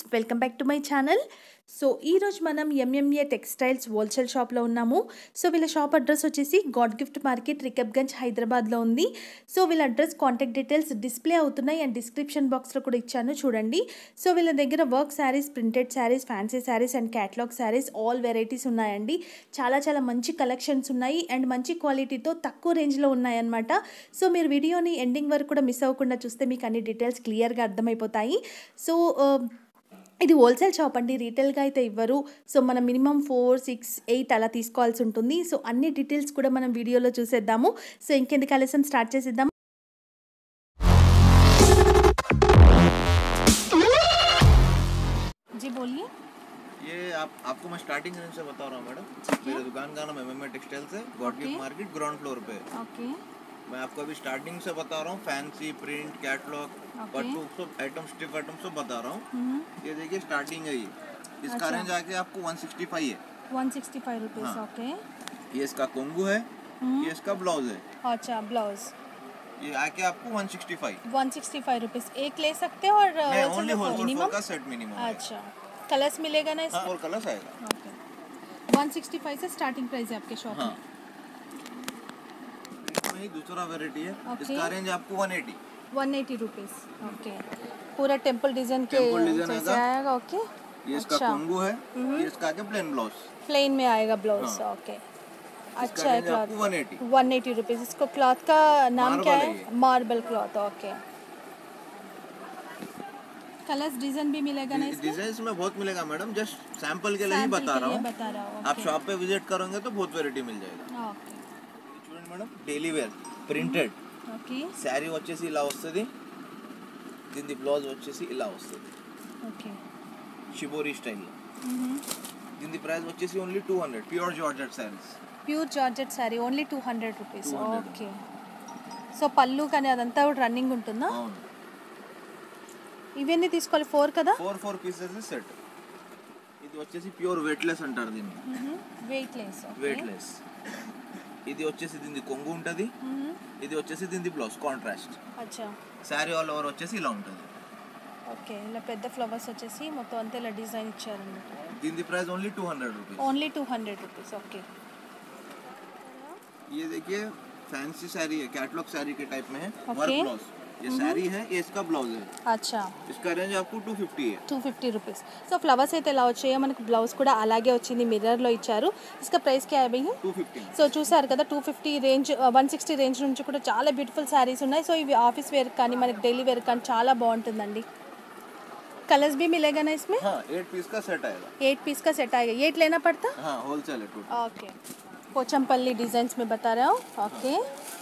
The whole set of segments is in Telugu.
Welcome back to my channel so ఈరోజు మనం ఎంఎంఏ టెక్స్టైల్స్ హోల్సేల్ షాప్లో ఉన్నాము సో వీళ్ళ షాప్ అడ్రస్ వచ్చేసి గాడ్ గిఫ్ట్ మార్కెట్ రికబ్గంజ్ హైదరాబాద్లో ఉంది సో వీళ్ళ అడ్రస్ కాంటాక్ట్ డీటెయిల్స్ డిస్ప్లే అవుతున్నాయి అండ్ డిస్క్రిప్షన్ బాక్స్లో కూడా ఇచ్చాను చూడండి సో వీళ్ళ దగ్గర work saris printed saris fancy saris and catalogue saris all varieties ఉన్నాయండి చాలా చాలా మంచి కలెక్షన్స్ ఉన్నాయి అండ్ మంచి క్వాలిటీతో తక్కువ రేంజ్లో ఉన్నాయన్నమాట సో మీరు వీడియోని ఎండింగ్ వరకు కూడా మిస్ అవ్వకుండా చూస్తే మీకు అన్ని డీటెయిల్స్ క్లియర్గా అర్థమైపోతాయి సో ఆ, ఇది హోల్సేల్ షాప్ అండి రీటైల్గా అయితే ఇవ్వరు సో మనం మినిమం ఫోర్ సిక్స్ ఎయిట్ అలా తీసుకోవాల్సి ఉంటుంది సో అన్ని డీటెయిల్స్ కూడా మనం వీడియోలో చూసేద్దాము సో ఇంకెందుకు ఆలస్యం స్టార్ట్ చేసేద్దాం जी बोलिए ये आप आपको मैं स्टार्टिंग रेंज से बता रहा हूँ मैडम मेरे दुकान का नाम एम एम टेक्सटाइल्स है God Okay. Market ground floor पे है। ओके मैं आपको अभी स्टार्टिंग से बता रहा हूँ फैंसी प्रिंट कैटलॉग Okay. पट्टू सब आइटम स्टिफ आइटम सब बता रहा हूँ ये देखिए स्टार्टिंग है ये इसका अच्छा। रेंज आके आपको 165 है वन सिक्सटी फाइव रुपीज़ हाँ। ओके ये इसका कोंगू है ये इसका ब्लाउज है अच्छा ब्लाउज ये आके आपको 165 वन सिक्सटी फाइव रुपीज़ एक ले सकते हो और नहीं wholesale ओनली में होलसेल minimum? का सेट मिनिमम अच्छा कलर्स मिलेगा ना हाँ इसमें और कलर्स आएगा ओके वन सिक्सटी फाइव से स्टार्टिंग प्राइस है आपके शॉप हाँ में इसमें ही दूसरा वेराइटी है Okay. इसका रेंज आपको 180 वन एटी रुपीज़ ओके पूरा टेम्पल डिजाइन के Temple design जैसे आएगा। आएगा ओके ये इसका अच्छा कोंगू है ये इसका आके प्लेन ब्लाउज प्लेन में आएगा ब्लाउज हाँ। ओके इसका अच्छा है रेंज क्लॉथ आपको 180 वन एटी रुपीज़ इसको क्लॉथ का नाम Marble क्या है है ये। Marble cloth okay colours design भी मिलेगा ना इसमें डिजाइन में बहुत मिलेगा मैडम जस्ट सैंपल के लिए ही Sample बता के रहा लिए हूँ बता रहा हूँ आप शॉप पे विजिट करोगे तो बहुत वेరైటీ मिल जाएगा ఓకే చూడండి madam daily wear printed okay sari వచ్చేసి ఇలా వస్తుంది దీని బ్లౌజ్ వచ్చేసి ఇలా వస్తుంది ఓకే షిబోరి స్టైల్ దీని ప్రైస్ వచ్చేసి only two hundred pure georgette saris pure georgette sari only two hundred rupees 200. Okay so పళ్ళు కానీ అదంతా కూడా రన్నింగ్ ఉంటుందా అవును ఇవన్నీ తీసుకోవాలి ఫోర్ కదా ఫోర్ ఫోర్ పీసెస్ సెట్ ఇది వచ్చేసి ప్యూర్ వెయిట్లెస్ అంటారు దీన్ని వెయిట్ లెస్ వెయిట్లెస్ ఇది వచ్చేసి దీని కొంగు ఉంటుంది ఇది వచ్చేసి దీని బ్లౌజ్ కాంట్రాస్ట్ అచ్చా శారీ ఆల్ ఓవర్ వచ్చేసి ఇలా ఉంటుంది ఓకే ఇలా పెద్ద ఫ్లవర్స్ వచ్చేసి మొత్తం అంతా ఇలా డిజైన్ ఇచ్చారన్నమాట దీని price only two hundred rupees only two hundred rupees okay ये देखिए फैंसी साड़ी है कैटलॉग साड़ी के टाइप में है Okay. वर्क ब्लाउज ये साड़ी है ये इसका ब्लाउज है అచ్చా इसका रेंज आपको 250 है two fifty rupees so flowers అయితే ఎలా వచ్చాయో మనకు బ్లౌజ్ కూడా అలాగే వచ్చింది మిర్రర్లో ఇచ్చారు ఇసుక ప్రైస్ క్యా है भैया 250 సో చూసారు కదా two fifty range one sixty range నుంచి కూడా చాలా బ్యూటిఫుల్ శారీస్ ఉన్నాయి సో ఇవి ఆఫీస్ వేర్ కానీ మనకి డైలీ వేర్ కానీ చాలా బాగుంటుందండి कलर्स भी मिलेगा ना इसमें हाँ एट पीस का सेट आएगा एट पीस का सेट आएगा एट लेना पड़ता हाँ होलसेल है टोटल ओके पोचमपल्ली डिजाइन्स में बता रहा हूँ ओके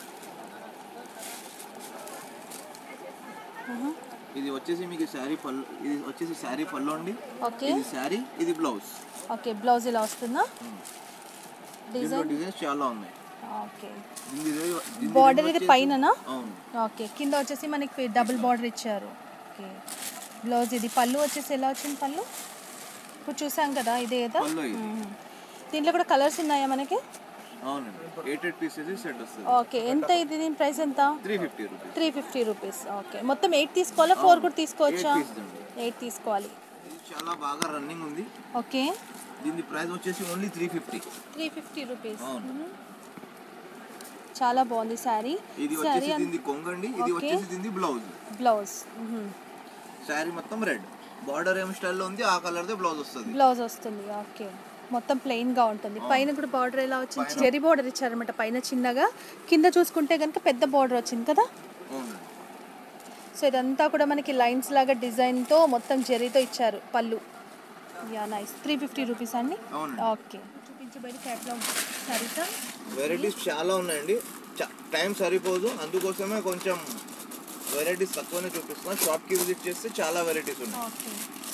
ఇది వచ్చేసి మీకు శారీ పళ్ళు ఇది వచ్చేసి శారీ పళ్ళు అండి ఓకే ఇది శారీ ఇది బ్లౌజ్ ఓకే బ్లౌజ్ ఇలా వస్తుందా దీంట్లో డిజైన్ డిజైన్స్ చాలా ఉన్నాయి ఓకే దీనిది ఇది- దీనిది బార్డర్ ఇది వచ్చేసి- పైననా అవును ఓకే కింద వచ్చేసి మనకి డబుల్ బార్డర్ ఇచ్చారు ఓకే బ్లౌజ్ ఇది పళ్ళు వచ్చేసి ఎలా వచ్చింది పళ్ళు ఇప్పుడు చూసాం కదా ఇదే కదా పళ్ళు ఇది మ్మ్. దీంట్లో కూడా కలర్స్ ఉన్నాయా మనకి అవునండి ఎయిట్ ఎయిట్ పీసెస్ సెట్ వస్తుంది ఓకే ఎంత ఇది దీని ప్రైస్ ఎంత three fifty rupees three fifty rupees okay మొత్తం ఎయిట్ తీసుకోవాలా ఫోర్ కూడా తీసుకోవచ్చా ఎయిట్ పీస్ అండి ఎయిట్ తీసుకోవాలి ఇది చాలా బాగా రన్నింగ్ ఉంది ఓకే దీని ప్రైస్ వచ్చేసి only three fifty three fifty rupees అవును చాలా బాగుంది శారీ ఇది శారీ వచ్చేసి దీనిది కొంగండి ఇది Okay. వచ్చేసి దీనిది బ్లౌజ్ బ్లౌజ్ శారీ మొత్తం రెడ్ బార్డర్ ఏం స్టైల్లో ఉంది ఆ కలర్ దే బ్లౌజ్ వస్తుంది బ్లౌజ్ వస్తుంది ఓకే మొత్తం ప్లెయిన్ గా ఉంటుంది పైన కూడా బార్డర్ ఎలా వచ్చింది చెరీ బార్డర్ ఇచ్చారనమాట పైన చిన్నగా కింద చూసుకుంటే కనుక పెద్ద బార్డర్ వచ్చింది కదా అవునండి సో ఇదంతా కూడా మనకి లైన్స్ లాగా డిజైన్ తో మొత్తం జరీతో ఇచ్చారు పళ్ళు yeah nice three fifty rupees అండి అవునండి ఓకే చూపించబడి క్యాట్లాగ్ సరితా వెరైటీస్ చాలా ఉన్నాయండి టైం సరిపోదు అందుకోసమే కొంచెం వెరైటీస్ తక్కువనే చూపిస్తున్నా షాప్కి విజిట్ చేస్తే చాలా వెరైటీస్ ఉన్నాయి ఓకే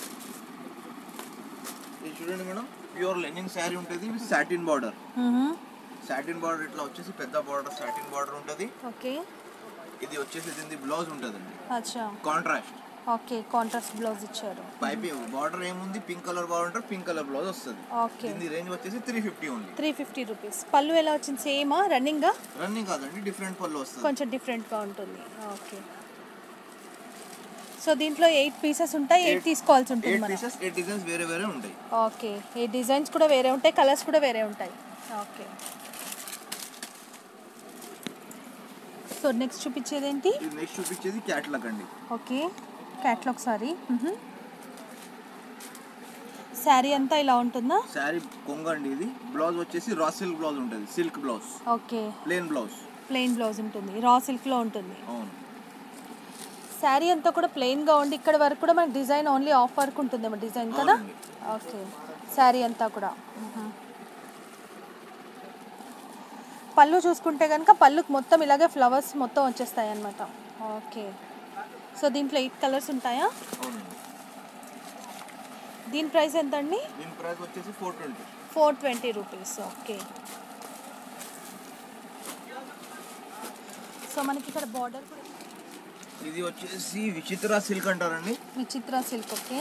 ఇది చూడండి మేడం ప్యూర్ లెనింగ్ శారీ ఉంటుంది సాటిన్ బార్డర్ సాటిన్ బార్డర్ ఇట్లా వచ్చేసి పెద్ద బార్డర్ సాటిన్ బార్డర్ ఉంటుంది ఓకే ఇది వచ్చేసి దీని బ్లౌజ్ ఉంటుందండి అచ్చా కాంట్రాస్ట్ ఓకే కాంట్రాస్ట్ బ్లౌజ్ ఇచ్చారు పైపింగ్ బార్డర్ ఏముంది pink colour border pink colour blouse వస్తుంది ఓకే దీని రేంజ్ వచ్చేసి three fifty only three fifty rupees పళ్ళు ఎలా వచ్చింది సేమా రన్నింగా రన్నింగ్ కాదండి డిఫరెంట్ పళ్ళు వస్తుంది కొంచెం డిఫరెంట్గా ఉంటుంది ఓకే సో దీంట్లో ఎయిట్ పీసెస్ ఉంటాయి ఎయిట్ Eight- తీసుకోవాల్సి ఉంటుంది ఎయిట్ మనం పీసెస్ ఎయిట్ డిజైన్స్ వేరే వేరే ఉంటాయి ఓకే ఈ డిజైన్స్ కూడా వేరే ఉంటాయి కలర్స్ కూడా వేరే ఉంటాయి ఓకే సో నెక్స్ట్ చూపించేది ఏంటి ఇది నెక్స్ట్ చూపించేది క్యాట్లాగ్ అండి ఓకే క్యాట్లాగ్ సారీ శారీ అంతా ఇలా ఉంటుందా శారీ కొంగ అండి ఇది బ్లౌజ్ వచ్చేసి రా సిల్క్ బ్లౌజ్ ఉంటుంది silk blouse okay plain blouse plain blouse ఉంటుంది రా సిల్క్లో ఉంటుంది అవును శారీ అంతా కూడా ప్లెయిన్గా ఉండి ఇక్కడ వరకు కూడా మనకి డిజైన్ ఓన్లీ ఆఫ్ వర్క్ ఉంటుందేమో డిజైన్ కదా అవునండి. ఓకే శారీ అంతా కూడా మ్మ్. పళ్ళు చూసుకుంటే కనుక పళ్ళుకి మొత్తం ఇలాగే ఫ్లవర్స్ మొత్తం వచ్చేస్తాయి అన్నమాట ఓకే సో దీంట్లో ఎయిట్ కలర్స్ ఉంటాయా అవునండి దీని ప్రైస్ ఎంత అండి దీని ప్రైస్ వచ్చేసి four twenty four twenty rupees okay so మనకి ఇక్కడ బార్డర్ కూడా ఇది వచ్చేసి విచిత్ర సిల్క్ అంటారండి విచిత్ర సిల్క్ ఓకే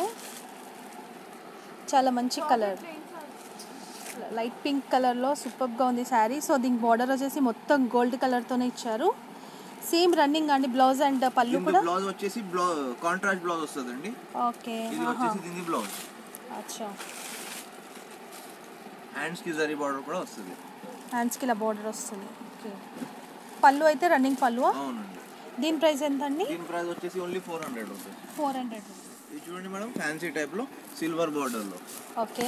చాలా మంచి కలర్ లైట్ పింక్ కలర్లో సూపర్గా ఉంది శారీ సో దీనికి బార్డర్ వచ్చేసి మొత్తం గోల్డ్ కలర్తోనే ఇచ్చారు సేమ్ రన్నింగ్ అండి బ్లౌజ్ అండ్ పళ్ళు దీని కూడా బ్లౌజ్ వచ్చేసి బ్లౌజ్ కాంట్రాస్ట్ బ్లౌజ్ వస్తుందండి ఓకే ఇది వచ్చేసి దీని బ్లౌజ్ అచ్చా హ్యాండ్స్ కి జరీ బార్డర్ కూడా వస్తుంది హ్యాండ్స్కి ఇలా బార్డర్ వస్తుంది ఓకే పళ్ళు అయితే రన్నింగ్ పళ్ళు అవునండి దీని ప్రైస్ ఎంత అండి దీని ప్రైస్ వచ్చేసి only four hundred rupees four hundred ఇది చూడండి మేడం ఫ్యాన్సీ టైప్ లో సిల్వర్ బార్డర్ లో ఓకే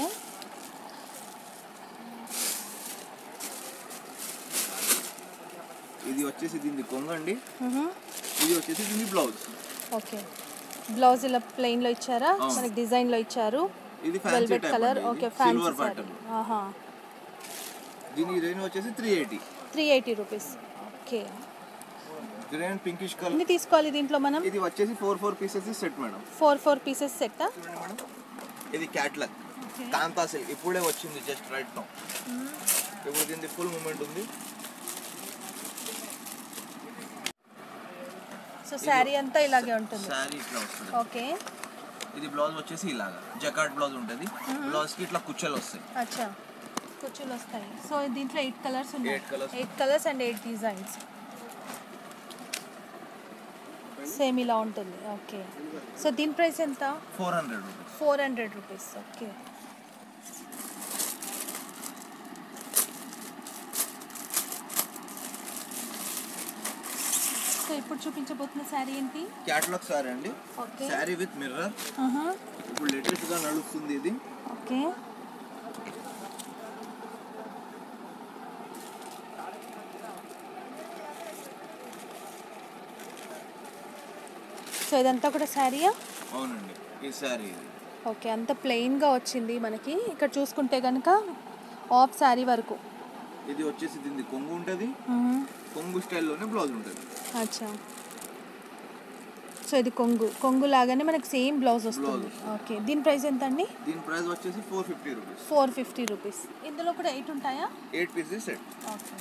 ఇది వచ్చేసి దీని కొంగ అండి మ్హూ. ఇది వచ్చేసి దీని బ్లౌజ్ ఓకే బ్లౌజ్ ఇలా ప్లెయిన్లో ఇచ్చారా అవును. మనకి డిజైన్లో ఇచ్చారు ఇది fancy velvet type colour okay fancy silver sari pattern ఆహా దీని రేంజ్ వచ్చేసి three eighty three eighty rupees okay grey and pinkish colour ఎన్ని తీసుకోవాలి దీంట్లో మనం ఇది వచ్చేసి four four pieces set madam four four pieces set చూడండి మేడం ఇది క్యాట్లాగ్ కాంతా సిల్క్ ఇప్పుడే వచ్చింది జస్ట్ రైట్ నో ఇప్పుడు దీనికి ఫుల్ మూమెంట్ ఉంది సో శారీ అంతా ఇలాగే ఉంటుంది శారీ ఇట్లా వస్తుంది ఓకే ఇది బ్లౌజ్ వచ్చేసి ఇలాగా జకాట్ బ్లౌజ్ ఉంటుంది బ్లౌజ్ కి ఇట్లా కుచ్చలు వస్తాయి అచ్చా కుర్చీలు వస్తాయి సో దీంట్లో ఎయిట్ కలర్స్ ఉన్నాయి Eight colours. Eight colours and eight designs same ఇలా ఉంటుంది ఓకే సో దీని ప్రైస్ ఎంత four hundred rupees four hundred rupees okay so ఇప్పుడు చూపించబోతున్న శారీ ఏంటి క్యాట్లాగ్ సారీ అండి ఓకే శారీ విత్ మిర్రర్ ఇప్పుడు లేటెస్ట్ గా నడుస్తుంది ఇది ఓకే సో ఇదంతా కూడా శారీయా అవునండి ఈ శారీ ఇది ఓకే అంత ప్లెయిన్గా వచ్చింది మనకి ఇక్కడ చూసుకుంటే కనుక ఆఫ్ శారీ వరకు ఇది వచ్చేసి దీన్ని కొంగు ఉంటుంది కొంగు స్టైల్లోనే బ్లౌజ్ ఉంటుంది అచ్చా సో ఇది కొంగు కొంగు లాగానే మనకి సేమ్ బ్లౌజ్ వస్తుంది Blouse. ఓకే దీని ప్రైస్ ఎంత అండి దీని ప్రైస్ వచ్చేసి four fifty rupees four fifty rupees ఇందులో కూడా ఎయిట్ ఉంటాయా ఎయిట్ పీసెస్ సెట్ ఓకే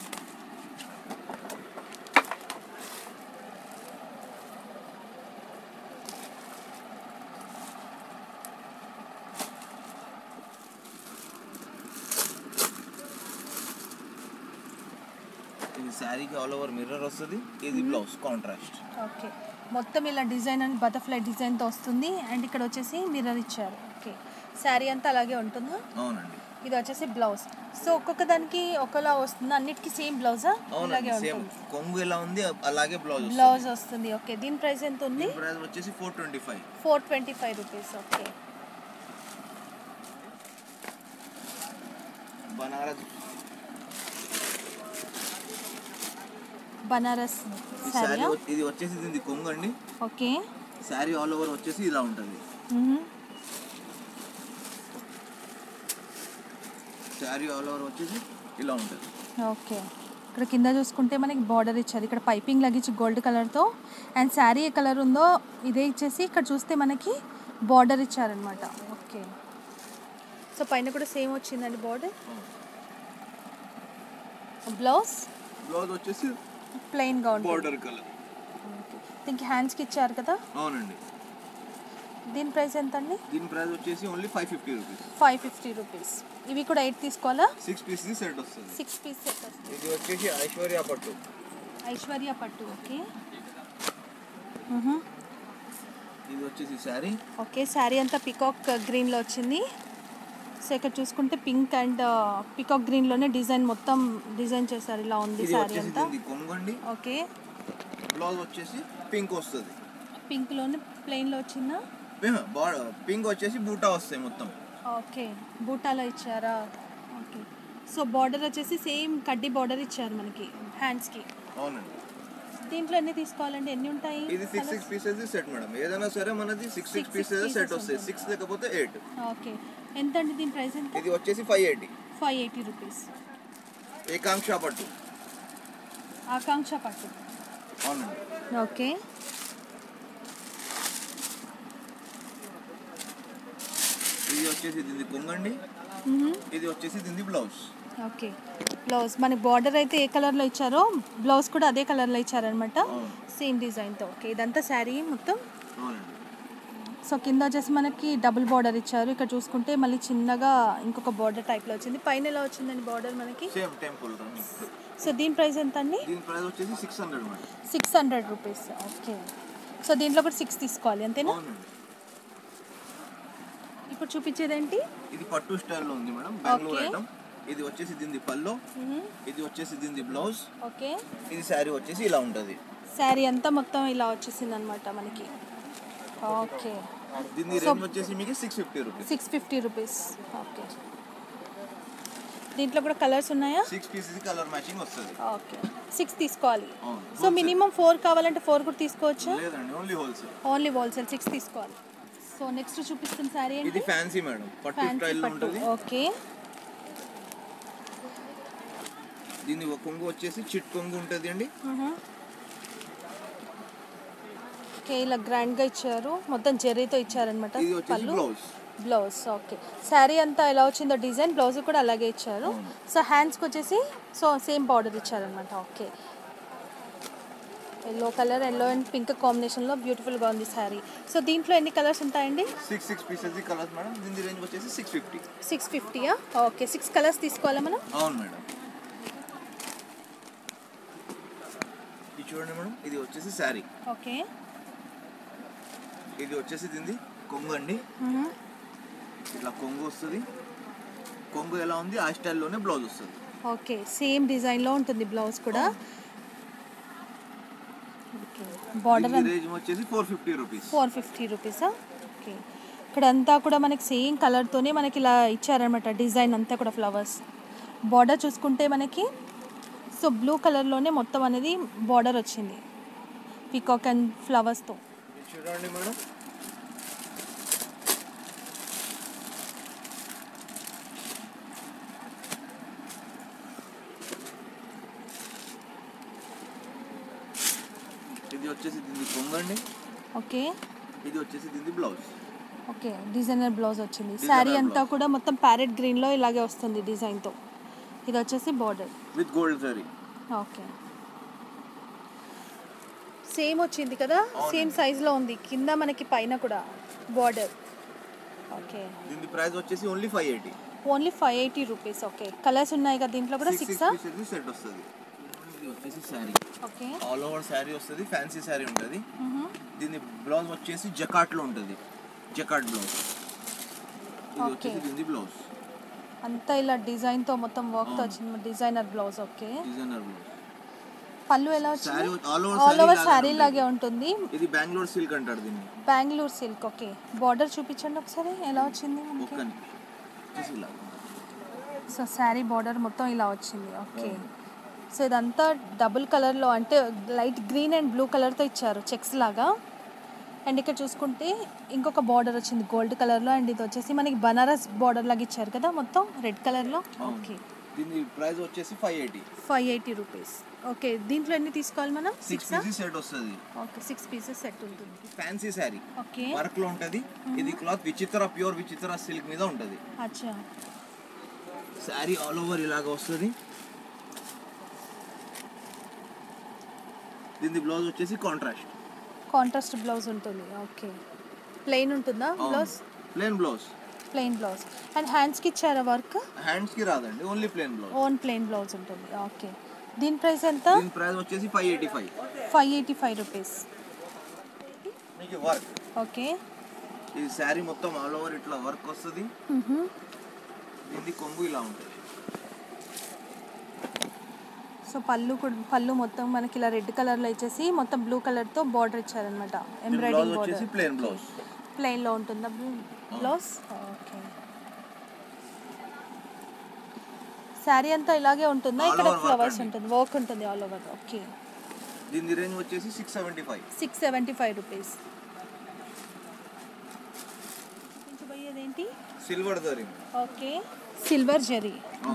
ఇది శారీకి ఆల్ ఓవర్ మిర్రర్ వస్తుంది ఇది బ్లౌజ్ కాంట్రాస్ట్ ఓకే మొత్తం ఇలా డిజైన్ అండ్ బటర్ఫ్లై డిజైన్తో వస్తుంది అండ్ ఇక్కడ వచ్చేసి మిర్రర్ ఇచ్చారు ఓకే శారీ అంతా అలాగే ఉంటుందా అవునండి ఇది వచ్చేసి బ్లౌజ్ సో ఒక్కొక్క దానికి ఒకలా వస్తుంది అన్నిటికీ సేమ్ బ్లౌజా అవునండి అలాగే సేమ్ ఉంటుంది కొంగు ఎలా ఉంది అలాగే బ్లౌజ్ బ్లౌజ్ వస్తుంది ఓకే దీని ప్రైస్ ఎంత ఉంది దీని ప్రైస్ వచ్చేసి four twenty five four twenty five rupees okay Banaras Banaras ఈ శారీ శారీ ఇది వచ్చేసి దీని కొంగు అండి ఓకే శారీ ఆల్ ఓవర్ వచ్చేసి ఇలా ఉంటుంది శారీ ఆల్ ఓవర్ వచ్చేసి ఇలా ఉంటుంది ఓకే ఇక్కడ కింద చూసుకుంటే మనకి బార్డర్ ఇచ్చారు ఇక్కడ పైపింగ్ లగిచ్చి గోల్డ్ కలర్తో అండ్ శారీ ఏ కలర్ ఉందో ఇదే ఇచ్చేసి ఇక్కడ చూస్తే మనకి బార్డర్ ఇచ్చారనమాట ఓకే సో పైన కూడా సేమ్ వచ్చిందండి బార్డర్ బ్లౌజ్ బ్లౌజ్ వచ్చేసి ప్లెయిన్గా ఉంటుంది బార్డర్ కలర్ దీనికి హ్యాండ్స్కి ఇచ్చారు కదా అవునండి దీని ప్రైస్ ఎంత అండి దీని ప్రైస్ వచ్చేసి only five fifty rupees five fifty rupees ఇవి కూడా ఎయిట్ తీసుకోవాలా సిక్స్ పీస్ సెట్ వస్తుంది సిక్స్ పీస్ సెట్ వస్తుంది ఇది వచ్చేసి ఐశ్వర్య పట్టు ఐశ్వర్య పట్టు ఓకే ఇది వచ్చేసి శారీ ఓకే శారీ అంతా పికాక్ గ్రీన్లో వచ్చింది సో ఇక్కడ చూసుకుంటే పింక్ అండ్ పికాక్ గ్రీన్లోనే డిజైన్ మొత్తం డిజైన్ చేశారు ఇలా ఉంది ఇది శారీ వచ్చేసి అంతా దీనికి కొంగండి ఓకే బ్లౌజ్ వచ్చేసి పింక్ వస్తుంది పింక్లోనే ప్లెయిన్లో వచ్చిందా పింక్ వచ్చేసి బూటా వస్తాయి మొత్తం ఓకే బూటాలో ఇచ్చారా ఓకే సో బార్డర్ వచ్చేసి సేమ్ కడ్డీ బార్డర్ ఇచ్చారు మనకి హ్యాండ్స్కి అవునండి దీంట్లో ఎన్ని తీసుకోవాలండి ఎన్ని ఉంటాయి ఇది six six pieces set madam ఏదైనా సరే మనది six Six, six six pieces set pieces వస్తాయి ఉంటుంది. సిక్స్ లేకపోతే ఎయిట్ ఓకే ఎంత అండి దీని ప్రైస్ ఎంత ఇది వచ్చేసి five eighty five eighty rupees Ekanksha పట్టు ఆకాంక్ష పట్టు అవునండి ఓకే ఇది వచ్చేసి దీని కొంగండి ఇది వచ్చేసి దీని బ్లౌజ్ ఓకే బ్లౌజ్ మనకి బార్డర్ అయితే ఏ కలర్లో ఇచ్చారో బ్లౌజ్ కూడా అదే కలర్లో ఇచ్చారనమాట అవును. సేమ్ డిజైన్తో ఓకే ఇదంతా శారీ మొత్తం అవునండి సో కింద వచ్చేసి మనకి డబుల్ బార్డర్ ఇచ్చారు ఇక్కడ చూసుకుంటే మళ్ళీ చిన్నగా ఇంకొక బార్డర్ టైప్లో వచ్చింది పైన ఎలా వచ్చిందండి బార్డర్ మనకి సేమ్ టెంపుల్ రన్నింగ్ సో దీని ప్రైస్ ఎంత అండి దీని ప్రైస్ వచ్చేసి six hundred madam six hundred rupees okay so దీంట్లో కూడా సిక్స్ తీసుకోవాలి అంతేనా అవునండి ఇప్పుడు చూపించేదేంటి ఇది పట్టు స్టైల్లో ఉంది మేడం బెంగళూరు Okay. ఐటమ్ ఇది వచ్చేసి దీని పల్లో ఇది వచ్చేసి దీని బ్లౌజ్ ఓకే ఇది శారీ వచ్చేసి ఇలా ఉంటుంది శారీ అంతా మొత్తం ఇలా వచ్చేసింది అనమాట మనకి ఓకే దీని So- రేంజ్ వచ్చేసి మీకు six fifty rupees six fifty rupees okay దీంట్లో కూడా కలర్స్ ఉన్నాయా సిక్స్ పీసెస్ కలర్ మ్యాచింగ్ వస్తుంది ఓకే సిక్స్ తీసుకోవాలి అవును. So Wholesale. మినిమం ఫోర్ కావాలంటే ఫోర్ కూడా తీసుకోవచ్చా లేదండి only wholesale only wholesale six తీసుకోవాలి సో నెక్స్ట్ చూపిస్తున్న శారీ ఇది ఏంటి ఫ్యాన్సీ మేడం పట్టు ఫ్యాన్సీ స్టైల్లో పట్టు ఉంటుంది ఓకే దీని ఒక కొంగు వచ్చేసి చిట్ కొంగు ఉంటుంది అండి ఓకే ఇలా గ్రాండ్గా ఇచ్చారు మొత్తం జెర్రీతో ఇచ్చారనమాట ఇది వచ్చేసి పళ్ళు బ్లౌజ్ బ్లౌజ్ ఓకే శారీ అంతా ఎలా వచ్చిందో డిజైన్ బ్లౌజ్ కూడా అలాగే ఇచ్చారు అవును. సో హ్యాండ్స్కి వచ్చేసి సో సేమ్ బార్డర్ ఇచ్చారనమాట okay yellow colour yellow and pink కాంబినేషన్లో బ్యూటిఫుల్గా ఉంది శారీ సో దీంట్లో ఎన్ని కలర్స్ ఉంటాయండి six six pieces colours madam దీని రేంజ్ వచ్చేసి సిక్స్ ఫిఫ్టీ సిక్స్ ఫిఫ్టీయా ఓకే సిక్స్ కలర్స్ తీసుకోవాలా మనం అవును మేడం ఇది చూడండి మేడం ఇది వచ్చేసి శారీ ఓకే ఇది వచ్చేసి దీనిది కొంగు అండి ఇట్లా కొంగు వస్తుంది కొంగు ఎలా ఉంది ఆ స్టైల్లోనే బ్లౌజ్ వస్తుంది ఓకే సేమ్ డిజైన్లో ఉంటుంది బ్లౌజ్ కూడా ఓకే బార్డర్ దీని రేంజ్ వచ్చేసి four fifty rupees four fifty రూపీసా ఓకే ఇక్కడ అంతా కూడా మనకి సేమ్ కలర్తోనే మనకి ఇలా ఇచ్చారనమాట డిజైన్ అంతా కూడా ఫ్లవర్స్ బార్డర్ చూసుకుంటే మనకి సో బ్లూ కలర్లోనే మొత్తం అనేది బార్డర్ వచ్చింది పీకాక్ అండ్ ఫ్లవర్స్తో ఇది చూడండి మేడం ఇది వచ్చేసి దీని కొంగు అండి ఓకే ఇది వచ్చేసి దీని బ్లౌజ్ ఓకే డిజైనర్ బ్లౌజ్ వచ్చింది Designer శారీ అంతా blouse. కూడా మొత్తం ప్యారెట్ గ్రీన్లో ఇలాగే వస్తుంది డిజైన్తో ఇది వచ్చేసి border with gold zari okay same వచ్చింది కదా అవునండి. సేమ్ సైజులో ఉంది కింద మనకి పైన కూడా బార్డర్ ఓకే దీని ప్రైస్ వచ్చేసి only five eighty only five eighty rupees okay colours ఉన్నాయి కదా దీంట్లో కూడా సిక్స్ సిక్సా పీసెస్ సెట్ వస్తుంది ఇది వచ్చేసి sari okay all over sari వస్తుంది ఫ్యాన్సీ శారీ ఉంటుంది దీని బ్లౌజ్ వచ్చేసి జకాట్లో ఉంటుంది జకాట్ బ్లౌజ్ ఇది Okay. వచ్చేసి దీని బ్లౌజ్ అంతా ఇలా డిజైన్తో మొత్తం వర్క్తో అవును. వచ్చింది designer blouse okay designer blouse పళ్ళు ఎలా శారీ వచ్చింది all all over over sari sari లాగే ఉంటుంది ఇది బెంగళూరు సిల్క్ అంటారు దీన్ని బెంగళూరు సిల్క్ ఓకే బార్డర్ చూపించండి ఒకసారి ఎలా వచ్చింది ఒక్క మనకి చూసి ఇలా సో శారీ బార్డర్ మొత్తం ఇలా వచ్చింది ఓకే సో ఇదంతా డబుల్ కలర్లో అంటే లైట్ గ్రీన్ అండ్ బ్లూ కలర్తో ఇచ్చారు చెక్స్ లాగా అండ్ ఇక్కడ చూసుకుంటే ఇంకొక బార్డర్ వచ్చింది గోల్డ్ కలర్లో అండ్ ఇది వచ్చేసి మనకి బనారస్ బార్డర్ లాగా ఇచ్చారు కదా మొత్తం రెడ్ కలర్లో ఓకే దీని ప్రైస్ వచ్చేసి five eighty five eighty rupees okay దీంట్లో ఎన్ని తీసుకోవాలి మనం సిక్స్ సిక్స్ పీసెస్ సెట్ వస్తుంది ఓకే సిక్స్ పీసెస్ సెట్ ఉంటుంది ఫ్యాన్సీ శారీ ఓకే వర్క్ లో ఉంటది ఇది క్లాత్ విచిత్ర ప్యూర్ విచిత్ర సిల్క్ మీద ఉంటది అచ్చా శారీ ఆల్ ఓవర్ ఇలాగ వస్తుంది దీని బ్లౌజ్ వచ్చేసి కాంట్రాస్ట్ కాంట్రాస్ట్ బ్లౌజ్ ఉంటుంది ఓకే ప్లెయిన్ ఉంటుందా blouse plain blouse plain blouse and హ్యాండ్స్కి ఇచ్చారా వర్క్ హ్యాండ్స్ కి రాదండి only plain blouse own plain blouse ఉంటుంది ఓకే దీని ప్రైస్ ఎంత దీని ప్రైస్ వచ్చేసి five eighty five five eighty five rupees మీకు వర్క్ ఓకే ఈ శారీ మొత్తం ఆల్ ఓవర్ ఇట్లా వర్క్ వస్తుంది దీన్ని కొంగు ఇలా ఉంటుంది సో పళ్ళు కూడా పళ్ళు మొత్తం మనకి ఇలా రెడ్ కలర్లో ఇచ్చేసి మొత్తం బ్లూ కలర్తో బార్డర్ ఇచ్చారనమాట బ్లౌజ్ ఎంబ్రాయిడింగ్ వచ్చేసి బార్డర్ ప్లెయిన్ బ్లౌజ్ ప్లెయిన్లో ఉంటుందా బ్లౌజ్ ఓకే శారీ అంతా ఇలాగే ఉంటుందా All ఇక్కడ over work ఫ్లవర్స్ అండి. ఉంటుంది వర్క్ ఉంటుంది ఆల్ ఓవర్ ఓకే దీని రేంజ్ వచ్చేసి six seventy five six seventy five rupees ఏంటి సిల్వర్ దరింగ్ ఓకే సిల్వర్ జరీ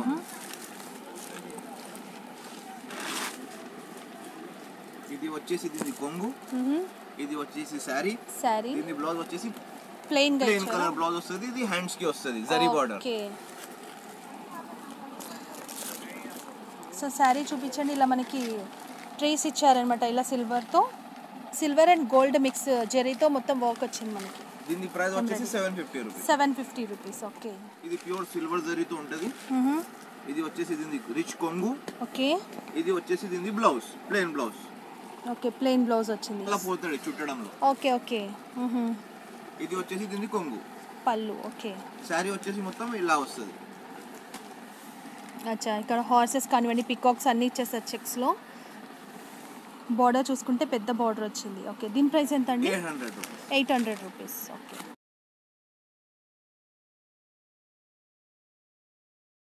ఇది వచ్చేసి దీని కొంగు ఇది వచ్చేసి శారీ శారీ దీని బ్లౌజ్ వచ్చేసి ప్లెయిన్ గా ప్లెయిన్ ఇచ్చారా కలర్ బ్లౌజ్ వస్తుంది ఇది హ్యాండ్స్ కి వస్తుంది zari border okay so sari చూపించండి ఇలా మనకి ట్రేస్ ఇచ్చారనమాట ఇలా సిల్వర్తో సిల్వర్ అండ్ గోల్డ్ మిక్స్ జరీతో మొత్తం వర్క్ వచ్చింది మనకి దీని ప్రైస్ వచ్చేసి seven fifty rupees seven fifty rupees okay ఇది ప్యూర్ సిల్వర్ జరీతో ఉంటుంది ఇది వచ్చేసి దీని రిచ్ కొంగు ఓకే ఇది వచ్చేసి దీని blouse plain blouse okay plain blouse వచ్చింది అలా పోతాడు చుట్టడంలో ఓకే ఓకే మ్మ్హమ్. ఇది వచ్చేసి దీని కొంగు పళ్ళు ఓకే శారీ వచ్చేసి మొత్తం ఇలా వస్తుంది అచ్చా ఇక్కడ హార్సెస్ కానివ్వండి పికాక్స్ అన్నీ ఇచ్చేస్తారు చెక్స్లో బార్డర్ చూసుకుంటే పెద్ద బార్డర్ వచ్చింది ఓకే దీని ప్రైస్ ఎంత అండి eight hundred rupees eight hundred rupees okay